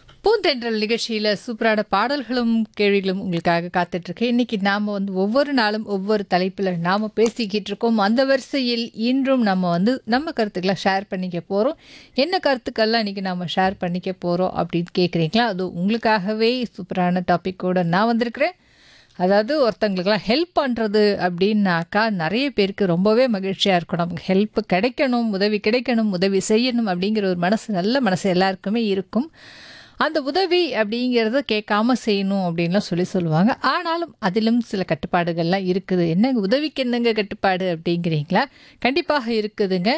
பூந்தென்றல் நிகழ்ச்சியில் சூப்பரான பாடல்களும் கேள்விகளும் உங்களுக்காக காத்துட்ருக்கு இன்னைக்கு நாம் வந்து ஒவ்வொரு நாளும் ஒவ்வொரு தலைப்பில் நாம் பேசிக்கிட்டு இருக்கோம் அந்த வரிசையில் இன்றும் நம்ம வந்து நம்ம கருத்துக்களை ஷேர் பண்ணிக்க போகிறோம் என்ன கருத்துக்கள்லாம் இன்றைக்கி நம்ம ஷேர் பண்ணிக்க போகிறோம் அப்படின்னு கேட்குறீங்களா அது உங்களுக்காகவே சூப்பரான டாப்பிக்கோடு நான் வந்திருக்கிறேன் அதாவது ஒருத்தங்களுக்கெல்லாம் ஹெல்ப் பண்ணுறது அப்படின்னாக்கா நிறைய பேருக்கு ரொம்பவே மகிழ்ச்சியாக இருக்கும் நமக்கு ஹெல்ப் கிடைக்கணும் உதவி கிடைக்கணும் உதவி செய்யணும் அப்படிங்கிற ஒரு மனசு நல்ல மனசு எல்லாருக்குமே இருக்கும் அந்த உதவி அப்படிங்கிறத கேட்காம செய்யணும் அப்படின்லாம் சொல்லி சொல்லுவாங்க ஆனாலும் அதிலும் சில கட்டுப்பாடுகள்லாம் இருக்குது என்னங்க உதவிக்கு என்னங்க கட்டுப்பாடு அப்படிங்கிறீங்களா கண்டிப்பாக இருக்குதுங்க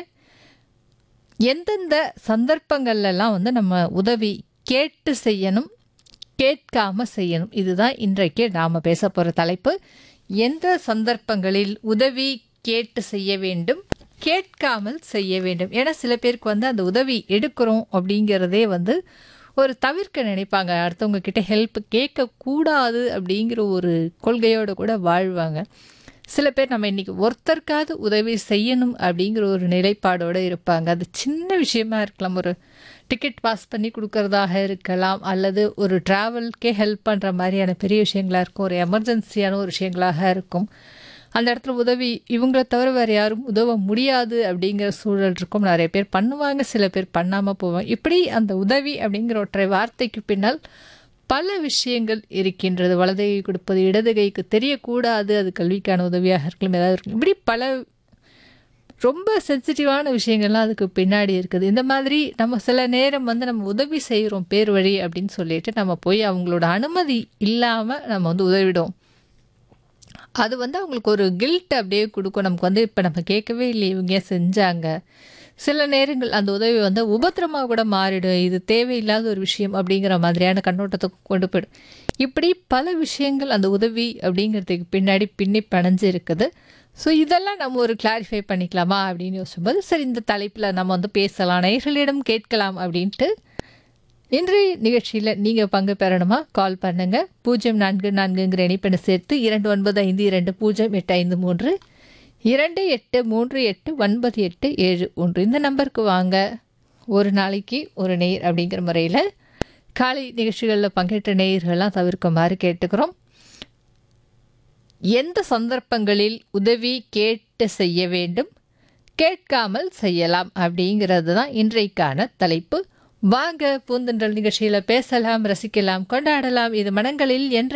எந்தெந்த சந்தர்ப்பங்கள்லாம் வந்து நம்ம உதவி கேட்டு செய்யணும் கேட்காம செய்யணும் இதுதான் இன்றைக்கு நாம் பேச போகிற தலைப்பு எந்த சந்தர்ப்பங்களில் உதவி கேட்டு செய்ய வேண்டும் கேட்காமல் செய்ய வேண்டும் ஏன்னா சில பேருக்கு வந்து அந்த உதவி எடுக்கிறோம் அப்படிங்கிறதே வந்து ஒரு தவிர்க்க நினைப்பாங்க அடுத்தவங்க கிட்ட ஹெல்ப் கேட்கக்கூடாது அப்படிங்கிற ஒரு கொள்கையோடு கூட வாழ்வாங்க சில பேர் நம்ம இன்றைக்கி ஒருத்தருக்காவது உதவி செய்யணும் அப்படிங்கிற ஒரு நிலைப்பாடோடு இருப்பாங்க அது சின்ன விஷயமா இருக்கலாம் ஒரு டிக்கெட் பாஸ் பண்ணி கொடுக்கறதாக இருக்கலாம் அல்லது ஒரு ட்ராவல்க்கே ஹெல்ப் பண்ணுற மாதிரியான பெரிய விஷயங்களாக இருக்கும் ஒரு எமர்ஜென்சியான ஒரு விஷயங்களாக இருக்கும் அந்த இடத்துல உதவி இவங்கள தவிர வேறு யாரும் உதவ முடியாது அப்படிங்கிற சூழல் இருக்கும் நிறைய பேர் பண்ணுவாங்க சில பேர் பண்ணாமல் போவாங்க இப்படி அந்த உதவி அப்படிங்கிற ஒற்றை வார்த்தைக்கு பின்னால் பல விஷயங்கள் இருக்கின்றது வலது கை கொடுப்பது இடது கைக்கு தெரியக்கூடாது அது கல்விக்கான உதவியாக இருக்கலாம் ஏதாவது இருக்கும் இப்படி பல ரொம்ப சென்சிட்டிவான விஷயங்கள்லாம் அதுக்கு பின்னாடி இருக்குது இந்த மாதிரி நம்ம சில நேரம் வந்து நம்ம உதவி செய்கிறோம் பேர் வழி அப்படின்னு சொல்லிட்டு நம்ம போய் அவங்களோட அனுமதி இல்லாமல் நம்ம வந்து உதவிடும் அது வந்து அவங்களுக்கு ஒரு கில்ட் அப்படியே கொடுக்கும் நமக்கு வந்து இப்போ நம்ம கேட்கவே இல்லை இவங்க செஞ்சாங்க சில நேரங்கள் அந்த உதவி வந்து உபத்திரமாக கூட மாறிடும் இது தேவையில்லாத ஒரு விஷயம் அப்படிங்கிற மாதிரியான கண்ணோட்டத்தை கொண்டு போயிடும் இப்படி பல விஷயங்கள் அந்த உதவி அப்படிங்கிறதுக்கு பின்னாடி பின்னி பணைஞ்சு இருக்குது ஸோ இதெல்லாம் நம்ம ஒரு கிளாரிஃபை பண்ணிக்கலாமா அப்படின்னு யோசிக்கும்போது சரி இந்த தலைப்பில் நம்ம வந்து பேசலாம் நேர்களிடம் கேட்கலாம் அப்படின்ட்டு இன்றைய நிகழ்ச்சியில் நீங்கள் பங்கு பெறணுமா கால் பண்ணுங்க பூஜ்ஜியம் நான்கு நான்குங்கிற இணைப்பெண்ணை சேர்த்து இரண்டு ஒன்பது ஐந்து இரண்டு பூஜ்ஜியம் எட்டு ஐந்து மூன்று இரண்டு எட்டு மூன்று எட்டு ஒன்பது எட்டு ஏழு ஒன்று இந்த நம்பருக்கு வாங்க ஒரு நாளைக்கு ஒரு நேர் அப்படிங்கிற முறையில் காலை நிகழ்ச்சிகளில் பங்கேற்ற நேயர்கள்லாம் தவிர்க்குமாறு கேட்டுக்கிறோம் எந்த சந்தர்ப்பங்களில் உதவி கேட்டு செய்ய வேண்டும் கேட்காமல் செய்யலாம் அப்படிங்கிறது தான் இன்றைக்கான தலைப்பு வாங்க பூந்தென்றல் நிகழ்ச்சியில் பேசலாம் ரசிக்கலாம் கொண்டாடலாம் இது மனங்களில் என்ற